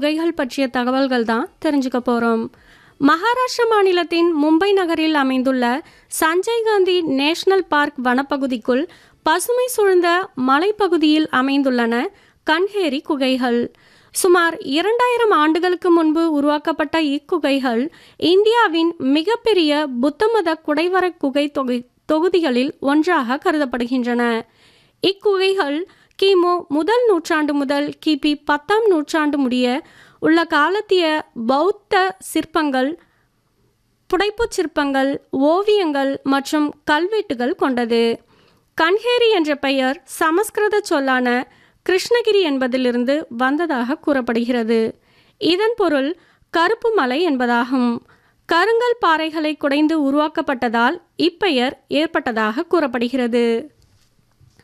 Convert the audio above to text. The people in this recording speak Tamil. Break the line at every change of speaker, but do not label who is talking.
குகைகள் பற்றிய தகவல்கள் தான் தெரிஞ்சுக்க போகிறோம் மகாராஷ்டிர மாநிலத்தின் மும்பை நகரில் அமைந்துள்ள சஞ்சய் காந்தி நேஷனல் பார்க் வனப்பகுதிக்குள் பசுமை சூழ்ந்த மலைப்பகுதியில் அமைந்துள்ளன கன்ஹேரி குகைகள் சுமார் இரண்டாயிரம் ஆண்டுகளுக்கு முன்பு உருவாக்கப்பட்ட இக்குகைகள் இந்தியாவின் மிகப்பெரிய புத்தமத குடைவர குகை தொகை தொகுதிகளில் ஒன்றாக கருதப்படுகின்றன இக்குகைகள் கிமு முதல் நூற்றாண்டு முதல் கிபி பத்தாம் நூற்றாண்டு முடிய உள்ள காலத்திய பௌத்த சிற்பங்கள் புடைப்புச் சிற்பங்கள் ஓவியங்கள் மற்றும் கல்வெட்டுகள் கொண்டது கன்ஹேரி என்ற பெயர் சமஸ்கிருத சொல்லான கிருஷ்ணகிரி என்பதிலிருந்து வந்ததாக கூறப்படுகிறது இதன் பொருள் கருப்பு மலை என்பதாகும் கருங்கல் பாறைகளை குடைந்து உருவாக்கப்பட்டதால் இப்பெயர் ஏற்பட்டதாக கூறப்படுகிறது